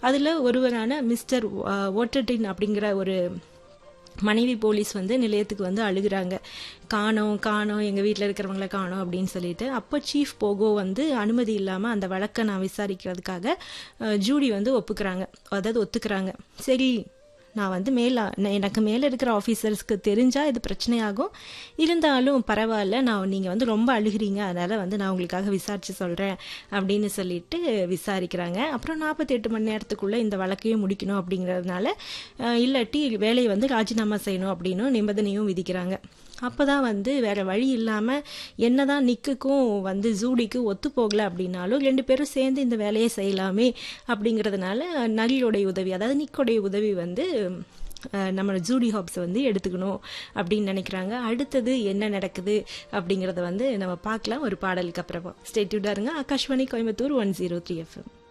அதில் ஒருவரான மிஸ்டர் ஓட்டட்டின் அப்படிங்கிற ஒரு மனைவி போலீஸ் வந்து நிலையத்துக்கு வந்து அழுகுறாங்க காணோம் காணோம் எங்கள் வீட்டில் இருக்கிறவங்கள காணோம் அப்படின்னு சொல்லிட்டு அப்போ சீஃப் போகோ வந்து அனுமதி இல்லாமல் அந்த வழக்கை நான் விசாரிக்கிறதுக்காக அஹ், ஜூடி வந்து ஒப்புக்கிறாங்க அதாவது ஒத்துக்கிறாங்க சரி நான் வந்து மேல நான் எனக்கு மேலே இருக்கிற ஆஃபீஸர்ஸ்க்கு தெரிஞ்சால் இது பிரச்சனையாகும் இருந்தாலும் பரவாயில்ல நான் நீங்கள் வந்து ரொம்ப அழுகிறீங்க அதனால் வந்து நான் உங்களுக்காக விசாரித்து சொல்கிறேன் அப்படின்னு சொல்லிட்டு விசாரிக்கிறாங்க அப்புறம் நாற்பத்தெட்டு மணி நேரத்துக்குள்ளே இந்த வழக்கையும் முடிக்கணும் அப்படிங்கிறதுனால அஹ், இல்லாட்டி வேலையை வந்து ராஜினாமா செய்யணும் அப்படின்னு நிபந்தனையும் விதிக்கிறாங்க அப்போ தான் வந்து வேற வழி இல்லாமல் என்னதான் நிக்குக்கும் வந்து ஜூடிக்கு ஒத்து போகல அப்படின்னாலும் ரெண்டு பேரும் சேர்ந்து இந்த வேலையை செய்யலாமே அப்படிங்கிறதுனால நகிலோடைய உதவி அதாவது நிக்கோடைய உதவி வந்து அஹ், நம்ம ஜூடி ஹாப்ஸை வந்து எடுத்துக்கணும் அப்படின்னு நினைக்கிறாங்க அடுத்தது என்ன நடக்குது அப்படிங்கிறத வந்து நம்ம பார்க்கலாம் ஒரு பாடலுக்கு அப்புறமா ஸ்டேட்யூடாக இருங்க Akashvani Coimbatore one zero three FM